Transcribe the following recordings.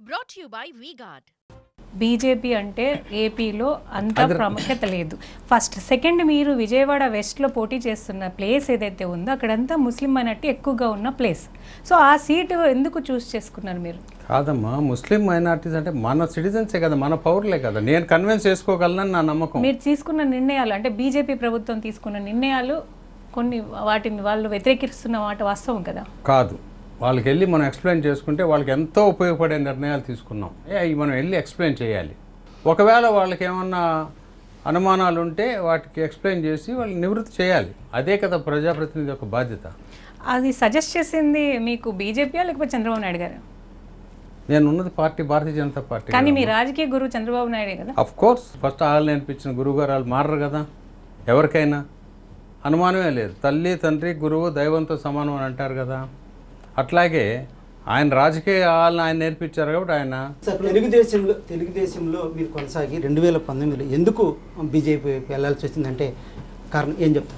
brought to you by VGuard. BJP అంటే ఏపీలో అంత ప్రాముఖ్యత లేదు ఫస్ట్ సెకండ్ మీరు విజయవాడ వెస్ట్లో పోటీ చేస్తున్న ప్లేస్ ఏదైతే ఉందో అక్కడంతా ముస్లిం మైనార్టీ ఎక్కువగా ఉన్న ప్లేస్ సో ఆ సీటు ఎందుకు చూస్ చేసుకున్నారు మీరు కాదమ్మా ముస్లిం మైనార్టీస్ అంటే మన సిటిజన్సే కదా మన పౌరులే కదా నేను కన్విన్స్ చేసుకోగలనని నా నమ్మకం మీరు తీసుకున్న నిర్ణయాలు అంటే బీజేపీ ప్రభుత్వం తీసుకున్న నిర్ణయాలు కొన్ని వాటిని వాళ్ళు వ్యతిరేకిస్తున్న మాట వాస్తవం కదా కాదు వాళ్ళకి వెళ్ళి మనం ఎక్స్ప్లెయిన్ చేసుకుంటే వాళ్ళకి ఎంతో ఉపయోగపడే నిర్ణయాలు తీసుకున్నాం ఏ, అవి మనం వెళ్ళి ఎక్స్ప్లెయిన్ చేయాలి ఒకవేళ వాళ్ళకి ఏమన్నా అనుమానాలు ఉంటే వాటికి ఎక్స్ప్లెయిన్ చేసి వాళ్ళు నివృత్తి చేయాలి అదే కదా ప్రజాప్రతినిధి యొక్క బాధ్యత అది సజెస్ట్ చేసింది మీకు బీజేపీయా లేకపోతే చంద్రబాబు నాయుడు గారు నేను ఉన్నది పార్టీ భారతీయ జనతా పార్టీ కానీ మీ రాజకీయ గురువు చంద్రబాబు నాయుడే కదా అఫ్ కోర్స్ ఫస్ట్ వాళ్ళు నేర్పించిన గురువుగారు వాళ్ళు మారరు కదా ఎవరికైనా అనుమానమే లేదు తల్లి తండ్రి గురువు దైవంతో సమానం అని అంటారు కదా అట్లాగే ఆయన రాజకీయ వాళ్ళని ఆయన నేర్పించారు కాబట్టి ఆయన సార్ తెలుగుదేశంలో తెలుగుదేశంలో మీరు కొనసాగి రెండు వేల పంతొమ్మిదిలో ఎందుకు బీజేపీ వెళ్ళాల్సి వచ్చిందంటే కారణం ఏం చెప్తారు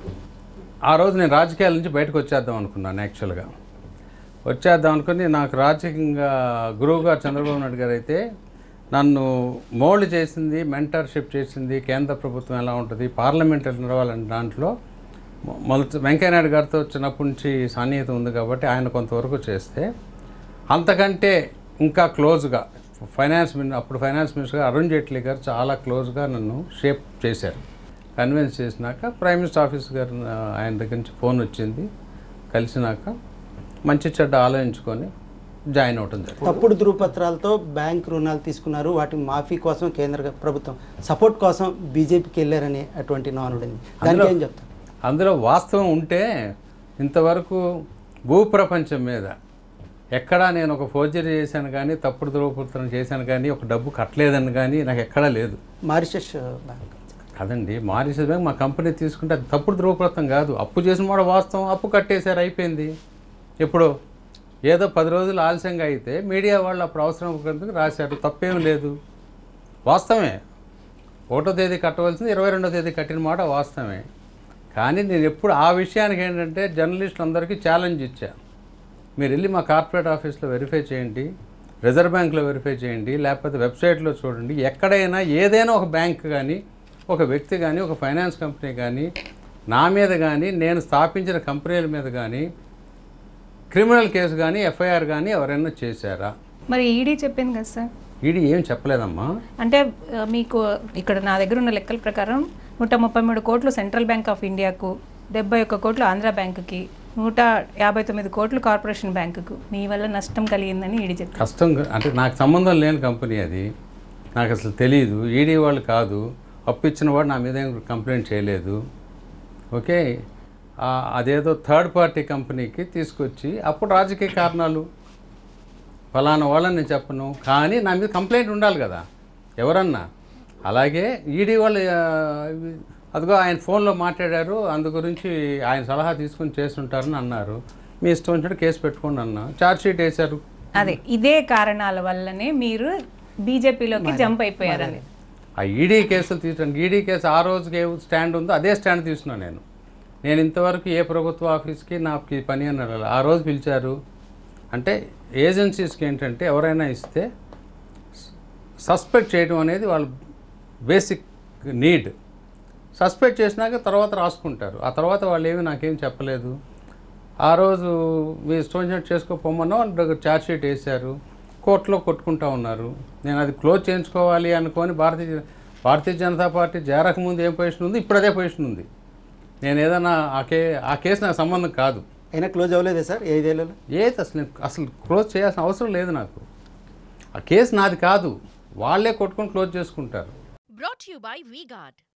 ఆ రోజు నేను రాజకీయాల నుంచి బయటకు వచ్చేద్దాం అనుకున్నాను యాక్చువల్గా వచ్చేద్దాం అనుకుని నాకు రాజకీయంగా గురువుగారు చంద్రబాబు నాయుడు గారు అయితే నన్ను మోల్డ్ చేసింది మెంటర్షిప్ చేసింది కేంద్ర ప్రభుత్వం ఎలా ఉంటుంది పార్లమెంట్ నడవాలని దాంట్లో మొ- మొదటి వెంకయ్యనాయుడు గారితో చిన్నప్పటి నుంచి సాన్నిహితం ఉంది కాబట్టి ఆయన కొంతవరకు చేస్తే అంతకంటే ఇంకా క్లోజ్గా ఫైనాన్స్ మిని అప్పుడు ఫైనాన్స్ మినిస్టర్గా అరుణ్ జైట్లీ గారు చాలా క్లోజ్గా నన్ను షేప్ చేశారు కన్విన్స్ చేసినాక ప్రైమ్ మినిస్టర్ ఆఫీస్ గారు ఆ, ఆయన దగ్గర నుంచి ఫోన్ వచ్చింది కలిసినాక మంచి చెడ్డ ఆలోచించుకొని జాయిన్ అవటం జరిగింది తప్పుడు ధృవపత్రాలతో బ్యాంక్ రుణాలు తీసుకున్నారు వాటి మాఫీ కోసం కేంద్ర ప్రభుత్వం సపోర్ట్ కోసం బీజేపీకి వెళ్ళారనే అటువంటి నానుడింది దానికి ఏం చెప్తారు అందులో వాస్తవం ఉంటే ఇంతవరకు భూప్రపంచం మీద ఎక్కడా నేను ఒక ఫోర్జరీ చేశాను కానీ తప్పుడు ధృవపత్రం చేశాను కానీ ఒక డబ్బు కట్టలేదని కానీ నాకు ఎక్కడా లేదు మారిషస్ బ్యాంక్ కదండి మారిషస్ బ్యాంక్ మా కంపెనీ తీసుకుంటే అది తప్పుడు ధృవపత్రం కాదు అప్పు చేసిన కూడా వాస్తవం అప్పు కట్టేశారు అయిపోయింది ఇప్పుడు ఏదో పది రోజులు ఆలస్యంగా అయితే మీడియా వాళ్ళు అప్పుడు అవసరం ఒకరికి రాశారు తప్పేం లేదు వాస్తవమే ఒకటో తేదీ కట్టవలసింది ఇరవై రెండో తేదీ కట్టిన మాట వాస్తవమే కానీ నేను ఎప్పుడు ఆ విషయానికి ఏంటంటే జర్నలిస్టులు అందరికీ ఛాలెంజ్ ఇచ్చా మీరు వెళ్ళి మా కార్పొరేట్ ఆఫీస్లో వెరిఫై చేయండి రిజర్వ్ బ్యాంక్లో వెరిఫై చేయండి లేకపోతే వెబ్సైట్లో చూడండి ఎక్కడైనా ఏదైనా ఒక బ్యాంక్ కానీ ఒక వ్యక్తి కానీ ఒక ఫైనాన్స్ కంపెనీ కానీ నా మీద కానీ నేను స్థాపించిన కంపెనీల మీద కానీ క్రిమినల్ కేసు కానీ ఎఫ్ఐఆర్ కానీ ఎవరైనా చేశారా మరి ఈడీ చెప్పింది కదా సార్ ఈడీ ఏం చెప్పలేదమ్మా అంటే ఆ, మీకు ఇక్కడ నా దగ్గర ఉన్న లెక్కల ప్రకారం నూట ముప్పై మూడు కోట్లు సెంట్రల్ బ్యాంక్ ఆఫ్ ఇండియాకు డెబ్బై ఒక్క కోట్లు ఆంధ్ర బ్యాంకుకి నూట యాభై తొమ్మిది కోట్లు కార్పొరేషన్ బ్యాంకుకు మీ వల్ల నష్టం కలిగిందని ఈడీ చెప్తారు కష్టం అంటే నాకు సంబంధం లేని కంపెనీ అది నాకు అసలు తెలియదు ఈడీ వాళ్ళు కాదు అప్పు ఇచ్చిన వాడు నా మీద ఏం కంప్లైంట్ చేయలేదు ఓకే ఆ, అదేదో థర్డ్ పార్టీ కంపెనీకి తీసుకొచ్చి అప్పుడు రాజకీయ కారణాలు ఫలానా వాళ్ళని నేను చెప్పను కానీ నా మీద కంప్లైంట్ ఉండాలి కదా ఎవరన్నా అలాగే ఈడీ వాళ్ళు ఆ, అదిగో ఆయన ఫోన్లో మాట్లాడారు అందు గురించి ఆయన సలహా తీసుకుని చేస్తుంటారని అన్నారు మీ ఇష్టం వచ్చినట్టు కేసు పెట్టుకోండి అన్న ఛార్జ్ షీట్ వేశారు అదే ఇదే కారణాల వల్లనే మీరు బీజేపీలోకి జంప్ అయిపోయారని ఆ ఈడీ కేసులు తీసడానికి ఈడీ కేసు ఆ రోజుకి ఏ స్టాండ్ ఉందో అదే స్టాండ్ తీసుకున్నాను నేను నేను ఇంతవరకు ఏ ప్రభుత్వ ఆఫీస్కి నాకు ఈ పని అని వెళ్ళాలి ఆ రోజు పిలిచారు అంటే ఏజెన్సీస్కి ఏంటంటే ఎవరైనా ఇస్తే సస్పెక్ట్ చేయడం అనేది వాళ్ళ బేసిక్ నీడ్ సస్పెక్ట్ చేసినాక తర్వాత రాసుకుంటారు ఆ తర్వాత వాళ్ళు ఏమి నాకేం చెప్పలేదు ఆ రోజు మీ ఇష్టం వచ్చినట్టు చేసుకోపోమన్నా వాళ్ళ దగ్గర ఛార్జ్ షీట్ వేశారు కోర్టులో కొట్టుకుంటా ఉన్నారు నేను అది క్లోజ్ చేయించుకోవాలి అనుకొని భారతీయ భారతీయ జనతా పార్టీ చేరకముందు ఏం పొజిషన్ ఉంది ఇప్పుడు అదే పొజిషన్ ఉంది నేను ఏదైనా ఆ కే ఆ కేసు నాకు సంబంధం కాదు అయినా క్లోజ్ అవ్వలేదా సార్ ఐదేళ్లలో ఏది అసలు నేను అసలు క్లోజ్ చేయాల్సిన అవసరం లేదు నాకు ఆ కేసు నాది కాదు వాళ్ళే కొట్టుకొని క్లోజ్ చేసుకుంటారు Brought to you by VGuard.